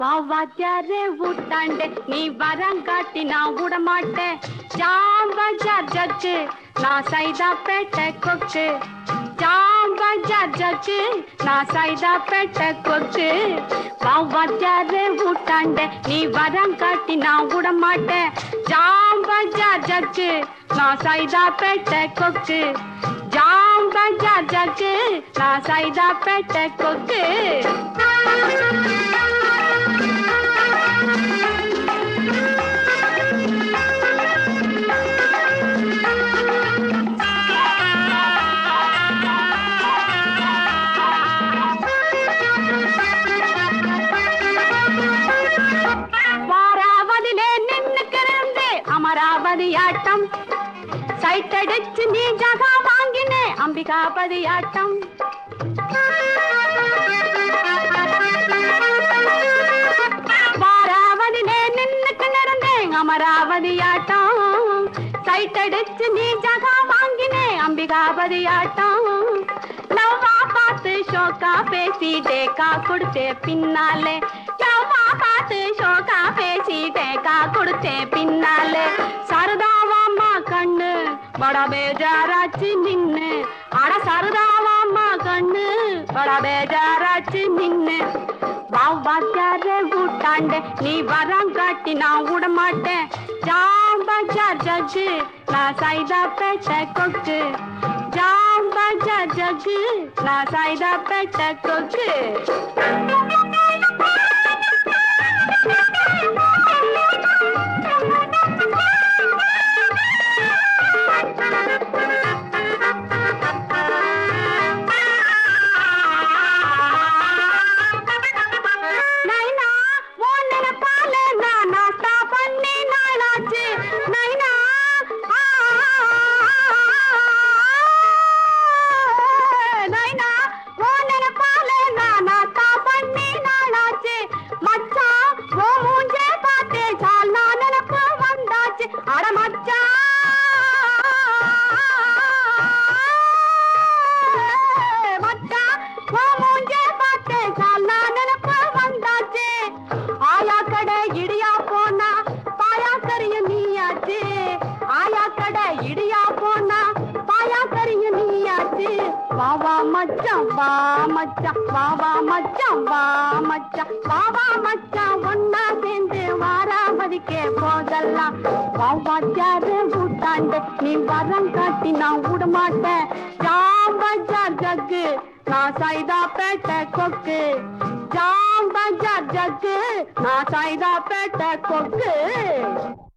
வாத்தியாரே ஊட்டாண்டே நீ வரங்காட்டி நான் விட மாட்டேன் ஜாம்பஜார் ஜக்கு நான் சைதாப்பேட்டை கொக்கு ஜாம்பஜார் ஜக்கு நான் சைதாப்பேட்டை கொக்கு வாத்தியாரே ஊட்டாண்டே நீ வரங்காட்டி நான் விட மாட்டேன் ஜாம்பஜார் ஜக்கு நான் சைதாப்பேட்டை கொக்கு ஜாம்பஜார் ஜக்கு நான் சைதாப்பேட்டை கொக்கு வாராவதிலே நின்னுக்கிறந்தே அமராவதி ஆட்டம் சைட் அடிச்சு நீ ஜகா வாங்கினே அம்பிகாபதி ஆட்டம் வாராவதிலே நின்னுக்கு நிறந்தேன் அமராவதி ஆட்டம் சைட் அடிச்சு நீ ஜகா வாங்கினே அம்பிகாபதி ஆட்டம் லவ்வா பார்த்து ஷோக்கா பேசி டேக்கா கொடுத்தே பின்னாலே லவ்வா பார்த்து ஷோக்கா பேசி டேக்கா கொடுத்தே பின்னாலே சரதாவாம்மா கண்ணு பட பேஜாராச்சு நின்னு அட சரதாவாம்மா கண்ணு பட பேஜாராச்சு நின்னு வாத்தியாரே கூட்டாண்ட நீ வரங்காட்டி நான் விட மாட்டேன் ஜாம்பஜார் ஜக்கு நான் சைதா பேட்டை கொக்கு ஜாம்பஜார் ஜக்கு நான் சைதா பேட்டை கொக்கு நைனா உன் நினைப்பால நான் நாஸ்தா பண்ணி நாளாச்சு நைனா ஆ, நைனா உன் நினைப்பால நான் நாஸ்தா பண்ணி நாளாச்சு மச்சான் உன் மூஞ்சே பார்த்தே சால் நான் நினைப்பு வந்தாச்சு அட மச்சான் மச்சான் உன் மூஞ்சே பார்த்தே சால் நான் நினைப்பு வந்தாச்சு ஆயா கடை இடியா போனா பாயா கறியும் நீயாச்சு ஆயா கடை இடியா போனா பாயா கறியும் நீயாச்சு வா வா மச்சான் வா மச்சான் வா வா மச்சான் வா மச்சான் வா வா மச்சான் ஒன்னா சேர்ந்து வாராமதிக்கே போதெல்லாம் வா வாத்தியாரு ஊட்டாண்டு நீ வரம் காட்டி நான் விட மாட்டேன் ஜாம்பஜார் ஜக்கு நான் சைதா பேட்டை கொக்கு ஜாம்பஜார் ஜக்கு நான் சைதா பேட்டை கொக்கு